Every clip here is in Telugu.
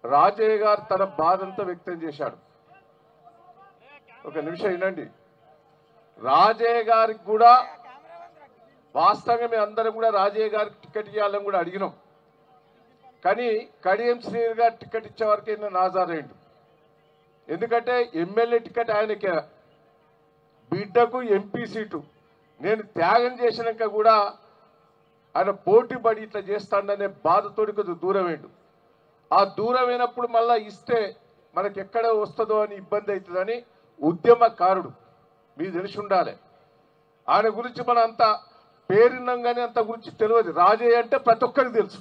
రాజయ్య గారు తన బాధంతా వ్యక్తం చేశాడు ఒక నిమిషం వినండి రాజయ్య గారికి కూడా వాస్తవంగా మేము అందరం కూడా రాజయ్య గారికి టికెట్ ఇవ్వాలని కూడా అడిగినాం కానీ కడియం శ్రీధర్ గారు టికెట్ ఇచ్చే వరకు ఈయన నాజారేండు ఎందుకంటే ఎమ్మెల్యే టికెట్ ఆయనకే బిడ్డకు ఎంపీ సీటు నేను త్యాగం చేసినాక కూడా ఆయన పోటీ పడి ఇట్లా చేస్తాడనే బాధతోటి కొద్దిగా దూరమేండు ఆ దూరమైనప్పుడు మళ్ళా ఇస్తే మనకి ఎక్కడ వస్తుందో అని ఇబ్బంది అవుతుందని ఉద్యమకారుడు మీకు తెలిసి ఉండాలి ఆయన గురించి మన అంత పేరున్నాం కానీ అంత గురించి తెలియదు రాజయ్య అంటే ప్రతి ఒక్కరికి తెలుసు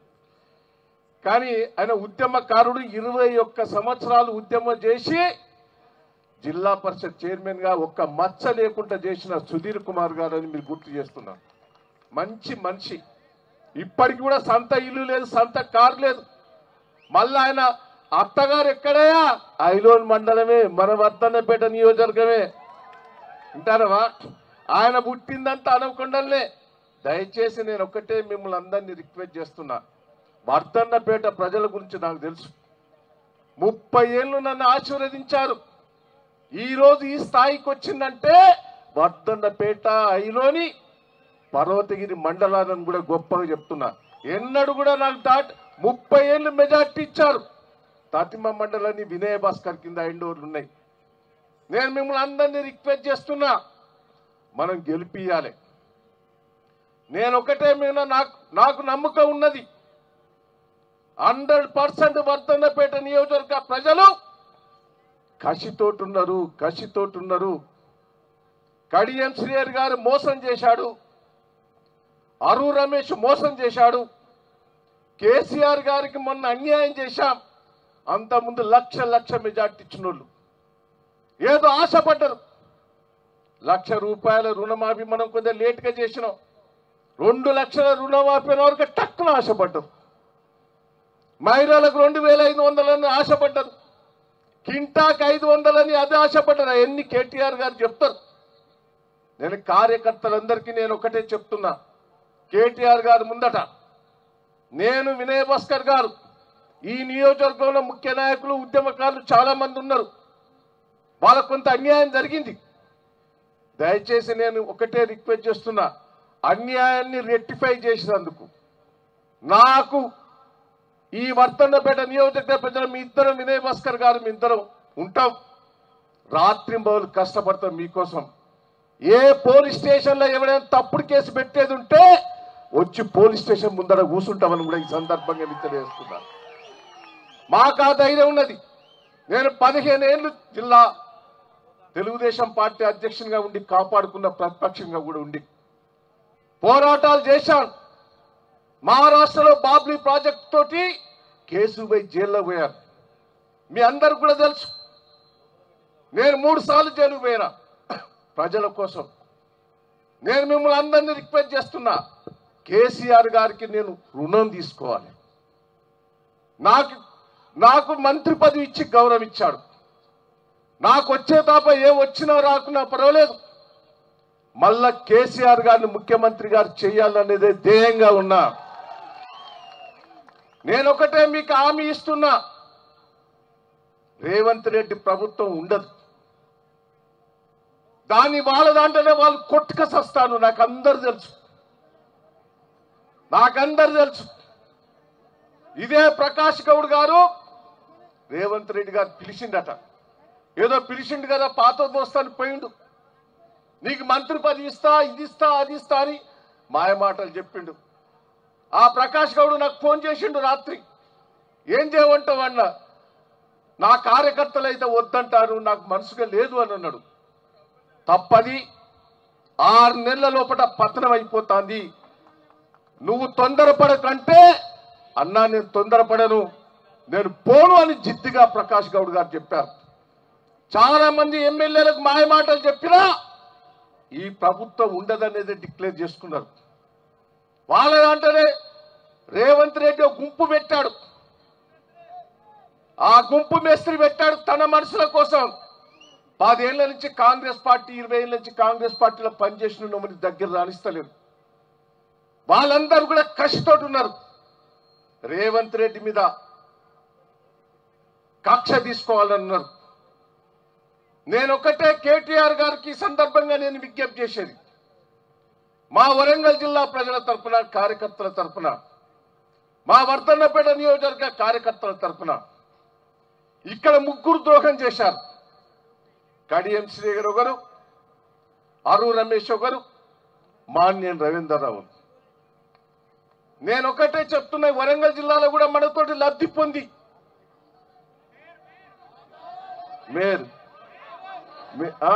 కానీ ఆయన ఉద్యమకారుడు ఇరవై ఒక్క సంవత్సరాలు ఉద్యమం చేసి జిల్లా పరిషత్ చైర్మన్ గా ఒక్క మచ్చ లేకుండా చేసిన సుధీర్ కుమార్ గారు అని మీరు గుర్తు చేస్తున్నారు మంచి మనిషి ఇప్పటికి కూడా సంత ఇల్లు లేదు సంత కారు లేదు మళ్ళీ ఆయన అత్తగారు ఎక్కడయా ఐలోన్ మండలమే మన వర్ధన్నపేట నియోజకవర్గమే వింటారవా ఆయన పుట్టిందంతా అనకుండానే దయచేసి నేను ఒక్కటే మిమ్మల్ని అందరినీ రిక్వెస్ట్ చేస్తున్నా వర్ధన్నపేట ప్రజల గురించి నాకు తెలుసు ముప్పై ఏళ్ళు నన్ను ఆశీర్వదించారు ఈ రోజు ఈ స్థాయికి వచ్చిందంటే వర్ధన్నపేట ఐలోని పర్వతగిరి మండలాలను కూడా గొప్పగా చెప్తున్నా ఎన్నడూ కూడా నాకు దాటి ముప్పై ఏళ్ళు మెజార్టీ ఇచ్చారు తతిమ మండలాన్ని వినయ భాస్కర్ కింద ఎండోర్లు ఉన్నాయి నేను మిమ్మల్ని అందరినీ రిక్వెస్ట్ చేస్తున్నా మనం గెలిపియాలి నేను ఒకటే మీద నాకు నాకు నమ్మకం ఉన్నది హండ్రెడ్ పర్సెంట్ వర్ధన్నపేట నియోజకవర్గ ప్రజలు కసితోటున్నారు కసితోటున్నారు కడియం శ్రీహరి గారు మోసం చేశాడు అరు రమేష్ మోసం చేశాడు కేసీఆర్ గారికి మొన్న అన్యాయం చేశాం అంత ముందు లక్ష లక్ష మెజార్టీ ఇచ్చిన వాళ్ళు ఏదో ఆశపడ్డరు లక్ష రూపాయల రుణమాఫీ మనం కొంచెం లేట్గా చేసినాం రెండు లక్షల రుణమాఫీ అయిన వరకు టక్కున ఆశపడ్డారు మహిళలకు రెండు వేల ఐదు వందలని ఆశపడ్డారు కింటాకి ఐదు వందలని అదే ఆశపడ్డారు ఎన్ని కేటీఆర్ గారు చెప్తారు నేను కార్యకర్తలందరికీ నేను ఒకటే చెప్తున్నా కేటీఆర్ గారు ముందట నేను వినయ్ భాస్కర్ గారు ఈ నియోజకవర్గంలో ముఖ్య నాయకులు ఉద్యమకారులు చాలా మంది ఉన్నారు వాళ్ళకు కొంత అన్యాయం జరిగింది దయచేసి నేను ఒకటే రిక్వెస్ట్ చేస్తున్నా అన్యాయాన్ని రెక్టిఫై చేసినందుకు నాకు ఈ వర్తన్నపేట నియోజకవర్గ ప్రజలు మీ ఇద్దరం వినయ్ భాస్కర్ గారు మీ ఇద్దరం ఉంటాం రాత్రి బౌలు కష్టపడతాం మీకోసం ఏ పోలీస్ స్టేషన్లో ఎవరైనా తప్పుడు కేసు పెట్టేది ఉంటే వచ్చి పోలీస్ స్టేషన్ ముందర కూర్చుంటామని కూడా ఈ సందర్భంగా మీకు తెలియజేస్తున్నాను మాకు ఆ ధైర్యం ఉన్నది నేను పదిహేను ఏళ్ళు జిల్లా తెలుగుదేశం పార్టీ అధ్యక్షునిగా ఉండి కాపాడుకున్న ప్రతిపక్షంగా కూడా ఉండి పోరాటాలు చేశాను మహారాష్ట్రలో బాబ్లీ ప్రాజెక్ట్ తోటి కేసు పోయి జైల్లో పోయారు మీ అందరికి కూడా తెలుసు నేను మూడు సార్లు జైలుకు పోయినా ప్రజల కోసం నేను మిమ్మల్ని అందరినీ రిక్వెస్ట్ చేస్తున్నా కేసీఆర్ గారికి నేను రుణం తీసుకోవాలి నాకు నాకు మంత్రి పదవి ఇచ్చి గౌరవం ఇచ్చాడు నాకు వచ్చే తప్ప ఏం వచ్చినా రాకున్నా పర్వాలేదు మళ్ళా కేసీఆర్ గారిని ముఖ్యమంత్రి గారు చేయాలనేదే ధ్యేయంగా ఉన్నా నేను ఒకటే మీకు హామీ ఇస్తున్నా రేవంత్ రెడ్డి ప్రభుత్వం ఉండదు దాని వాళ్ళ దాంట్లోనే వాళ్ళు కొట్టుక సస్తాను నాకు అందరు తెలుసు నాకందరు తెలుసు ఇదే ప్రకాష్ గౌడ్ గారు రేవంత్ రెడ్డి గారు పిలిచిండట ఏదో పిలిచిండు కదా పాత దోస్తాను పోయిండు నీకు మంత్రి పదవి ఇస్తా ఇది ఇస్తా అది ఇస్తా అని మాయ మాటలు చెప్పిండు ఆ ప్రకాష్ గౌడ్ నాకు ఫోన్ చేసిండు రాత్రి ఏం చేయమంటావు అన్న నా కార్యకర్తలు అయితే వద్దంటారు నాకు మనసుగా లేదు అని అన్నాడు తప్పది ఆరు నెలల లోపల పతనం అయిపోతాంది నువ్వు తొందరపడకంటే అన్నా నేను తొందరపడను నేను పోను అని జిద్దిగా ప్రకాష్ గౌడ్ గారు చెప్పారు చాలా మంది ఎమ్మెల్యేలకు మాయ మాటలు చెప్పినా ఈ ప్రభుత్వం ఉండదనేది డిక్లేర్ చేసుకున్నారు వాళ్ళ దాంట్లోనే రేవంత్ రెడ్డి ఒక గుంపు పెట్టాడు ఆ గుంపు మేస్త్రి పెట్టాడు తన మనుషుల కోసం పదేళ్ల నుంచి కాంగ్రెస్ పార్టీ ఇరవై ఏళ్ళ నుంచి కాంగ్రెస్ పార్టీలో పనిచేసిన నమ్మని దగ్గర రాణిస్తలేరు వాళ్ళందరూ కూడా కసితోటి ఉన్నారు రేవంత్ రెడ్డి మీద కక్ష తీసుకోవాలన్నారు నేను ఒకటే కేటీఆర్ గారికి ఈ సందర్భంగా నేను విజ్ఞప్తి చేసేది మా వరంగల్ జిల్లా ప్రజల తరపున కార్యకర్తల తరపున మా వర్ధన్నపేట నియోజకవర్గ కార్యకర్తల తరపున ఇక్కడ ముగ్గురు ద్రోహం చేశారు కడియం శ్రీగారు ఒకరు అరు రమేష్ ఒకరు మాన్యం రవీంద్రరావు నేను ఒకటే చెప్తున్నా ఈ వరంగల్ జిల్లాలో కూడా మనతోటి లబ్ధి పొంది మేర్ మే- ఆ?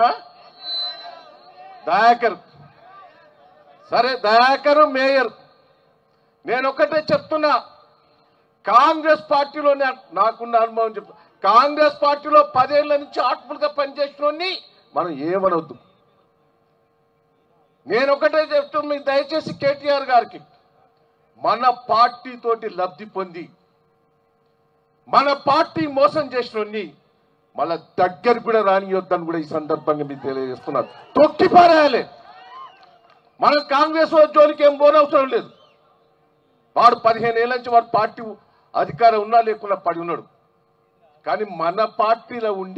దయాకర్ సరే దయాకర్ మేయర్ నేను ఒకటే చెప్తున్నా కాంగ్రెస్ పార్టీలో నా- నాకున్న అనుభవం చెప్తా కాంగ్రెస్ పార్టీలో పదేళ్ల నుంచి ఆత్మలుగా పనిచేసిన మనం ఏమనొద్దు నేను ఒకటే చెప్తున్నా మీకు దయచేసి కేటీఆర్ గారికి మన పార్టీ తోటి లబ్ధి పొంది మన పార్టీ మోసం చేసిన మళ్ళా దగ్గర కూడా రానియొద్దని కూడా ఈ సందర్భంగా మీకు తెలియజేస్తున్నారు తొక్కి పారేయాలి మన కాంగ్రెస్ వాళ్ళ జోలికి ఏం పోనవసరం లేదు వాడు పదిహేను ఏళ్ళ నుంచి వాడు పార్టీ అధికారం ఉన్నా లేకున్నా పడి ఉన్నాడు కానీ మన పార్టీలో ఉండి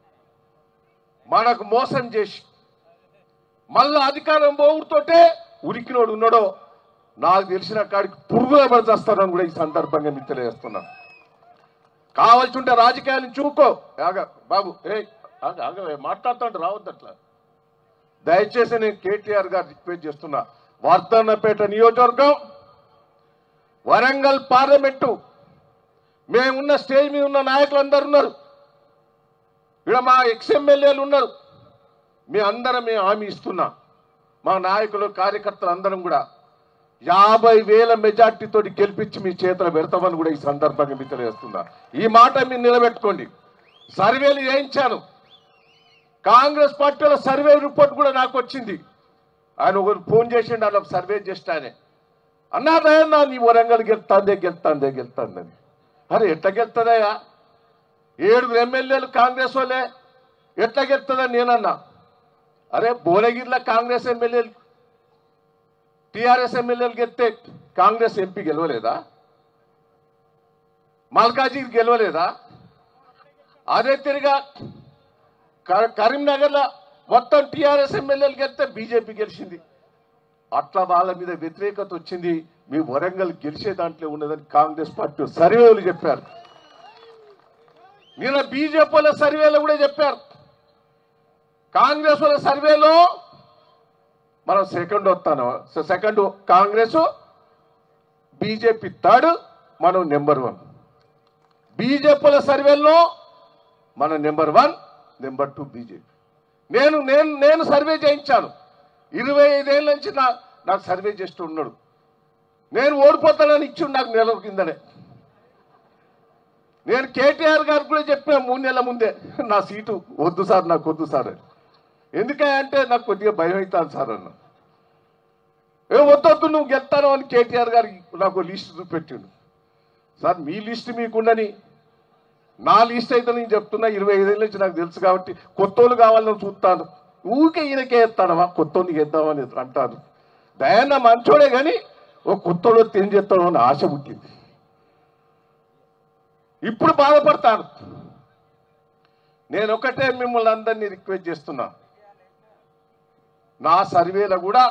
మనకు మోసం చేసి మళ్ళా అధికారం పోవుతోటే ఉరికినోడు ఉన్నాడో నాకు తెలిసిన కాడికి పురుగుల పడిచేస్తానని కూడా ఈ సందర్భంగా మీకు తెలియజేస్తున్నాను కావాల్సి ఉంటే రాజకీయాలను చూకో ఆగ బాబు ఏ ఆగ ఆగ మాట్లాడుతుంటే రావద్దు అట్లా దయచేసి నేను కేటీఆర్ గారు రిక్వెస్ట్ చేస్తున్నా వర్ధన్నపేట నియోజకవర్గం వరంగల్ పార్లమెంటు మేమున్న స్టేజ్ మీద ఉన్న నాయకులు అందరు ఉన్నారు ఇక్కడ మా ఎక్స్ఎమ్మెల్యేలు ఉన్నారు మీ అందరం మేము హామీ ఇస్తున్నా మా నాయకులు కార్యకర్తలు అందరం కూడా యాభై వేల మెజార్టీతో గెలిపించి మీ చేతులు పెడతామని కూడా ఈ సందర్భంగా మీకు తెలియజేస్తున్నా ఈ మాట మీరు నిలబెట్టుకోండి సర్వేలు చేయించాను కాంగ్రెస్ పార్టీల సర్వే రిపోర్ట్ కూడా నాకు వచ్చింది ఆయన ఒకరు ఫోన్ చేసిండు అలా సర్వే చేస్తానే అన్నా దయన్నా నీ వరంగల్ గెలుతాందే గెలుతాందే గెలుతాందని అరే ఎట్లా గెలుతుందయ్యా ఏడుగురు ఎమ్మెల్యేలు కాంగ్రెస్ వాళ్ళే ఎట్లా గెలుతుందని నేనన్నా అరే భువనగిరిలో కాంగ్రెస్ ఎమ్మెల్యేలు టిఆర్ఎస్ ఎమ్మెల్యేలు గెలితే కాంగ్రెస్ ఎంపీ గెలవలేదా మల్కాజీ గెలవలేదా అదే తిరిగా క- కరీంనగర్లో మొత్తం టిఆర్ఎస్ ఎమ్మెల్యేలు గెలితే బీజేపీ గెలిచింది అట్లా వాళ్ళ మీద వ్యతిరేకత వచ్చింది మీ వరంగల్ గెలిచే దాంట్లో ఉన్నదని కాంగ్రెస్ పార్టీ సర్వేలు చెప్పారు నిన్న బీజేపీ వాళ్ళ సర్వేలో కూడా చెప్పారు కాంగ్రెస్ వాళ్ళ సర్వేలో మనం సెకండ్ వస్తాను సెకండ్ కాంగ్రెస్ బీజేపీ థర్డ్ మనం నెంబర్ వన్ బీజేపీల సర్వేలో మన number one number two BJP నేను నేను నేను సర్వే చేయించాను ఇరవై ఐదేళ్ళ నుంచి నా నాకు సర్వే చేస్తూ ఉన్నాడు నేను ఓడిపోతానని ఇచ్చి నాకు నెల కిందనే నేను కేటీఆర్ గారికి కూడా చెప్పిన మూడు నెలల ముందే నా సీటు వద్దు సార్ నాకు వద్దు సార్ అని ఎందుకంటే నాకు కొద్దిగా భయం అవుతాను సార్ అన్న ఏ వద్దొద్దు నువ్వు గెలుతాను అని కేటీఆర్ గారికి నాకు లిస్ట్ చూపెట్టిండు సార్ మీ లిస్ట్ మీకుండని నా లిస్ట్ అయితే నేను చెప్తున్నా ఇరవై ఐదేళ్ళ నుంచి నాకు తెలుసు కాబట్టి కొత్తోళ్ళు కావాలని చూస్తాను ఊరికే ఈయనకే ఎత్తానవా కొత్తోళ్ళకి ఎద్దామని అంటాను దయాన్న మంచోడే కానీ ఓ కొత్తోడు ఏం చేస్తాడు అని ఆశ పుట్టింది ఇప్పుడు బాధపడతాను నేను ఒకటే మిమ్మల్ని అందరినీ రిక్వెస్ట్ చేస్తున్నా నా సర్వేలో కూడా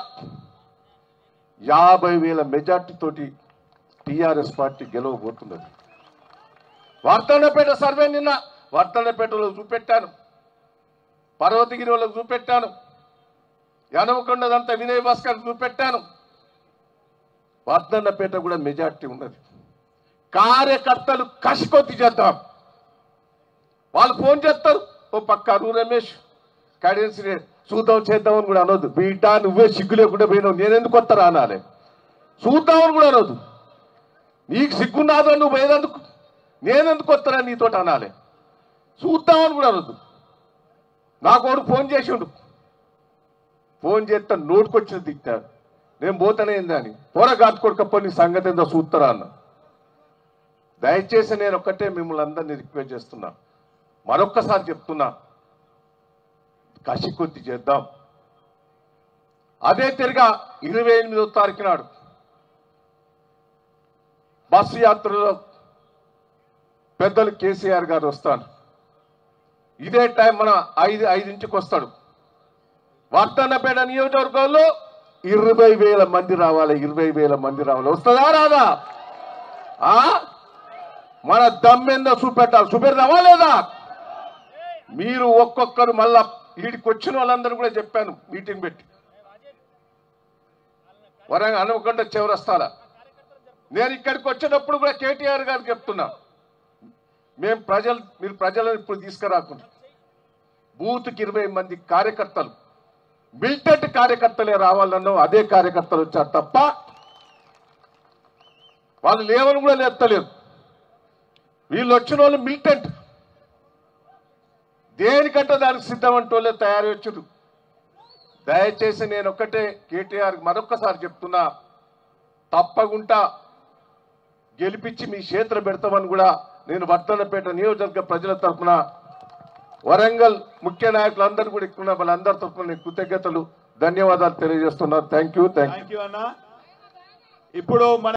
యాభై వేల మెజార్టీ తోటి టిఆర్ఎస్ పార్టీ గెలవబోతున్నది వర్ధన్నపేట సర్వే నిన్న వర్ధన్నపేటలో చూపెట్టాను పర్వతగిరి వాళ్ళకు చూపెట్టాను యనమకొండదంతా వినయ్ భాస్కర్ చూపెట్టాను వర్ధన్నపేట కూడా మెజార్టీ ఉన్నది కార్యకర్తలు కసికొద్ది చేద్దాం వాళ్ళు ఫోన్ చేస్తారు ఓ పక్క అరుణ్ రమేష్ కడెన్సీ చూద్దాం చేద్దామని కూడా అనొద్దు బిడ్డ నువ్వే సిగ్గు లేకుండా పోయినావు నేను ఎందుకు వస్తారా అనాలి చూద్దామని కూడా అనొద్దు నీకు సిగ్గున్నాదో నువ్వు పోయేదందుకు నేనెందుకు వస్తారా నీతో అనాలి చూద్దామని కూడా అనొద్దు నాకు వాడు ఫోన్ చేసిండు ఫోన్ చేస్తే నోటుకొచ్చిన తిట్టాడు నేను పోతానే ఏందని పోరగాటు కొడుకప్ప నీ సంగతి ఏందో చూస్తారా అన్న దయచేసి నేను ఒక్కటే మిమ్మల్ని అందరినీ రిక్వెస్ట్ చేస్తున్నా మరొక్కసారి చెప్తున్నా కసి కొద్ది చేద్దాం అదే తిరిగా ఇరవై ఎనిమిదో తారీఖు నాడు బస్సు యాత్రలో పెద్దలు కేసీఆర్ గారు వస్తాను ఇదే టైం మన ఐదు ఐదింటికి వస్తాడు వర్తన్నపేట నియోజకవర్గంలో ఇరవై వేల మంది రావాలి ఇరవై వేల మంది రావాలి వస్తుందా రాదా ఆ మన దమ్మెందో చూపెట్టాలి చూపెడదామా లేదా మీరు ఒక్కొక్కరు మళ్ళా వీడికి వచ్చిన వాళ్ళందరూ కూడా చెప్పాను మీటింగ్ పెట్టి వరంగల్ అనుకుంటే చివరస్తాల నేను ఇక్కడికి వచ్చేటప్పుడు కూడా కేటీఆర్ గారికి చెప్తున్నా మేము ప్రజలు మీరు ప్రజలను ఇప్పుడు తీసుకురాకుండా బూత్కి ఇరవై మంది కార్యకర్తలు మిలిటెంట్ కార్యకర్తలే రావాలన్నో అదే కార్యకర్తలు వచ్చారు తప్ప వాళ్ళు లేవని కూడా లేస్తలేరు వీళ్ళు వచ్చిన వాళ్ళు మిలిటెంట్ దేనికంటే దానికి సిద్ధం అంటే వాళ్ళే తయారు వచ్చారు దయచేసి నేను ఒక్కటే కేటీఆర్ మరొక్కసారి చెప్తున్నా తప్పకుండా గెలిపించి మీ చేతులు పెడతామని కూడా నేను వర్ధనపేట నియోజకవర్గ ప్రజల తరఫున వరంగల్ ముఖ్య నాయకులందరూ కూడా ఇక్కడ వాళ్ళందరి తరఫున నేను కృతజ్ఞతలు ధన్యవాదాలు తెలియజేస్తున్నాను thank you thank you thank you అన్న ఇప్పుడు మన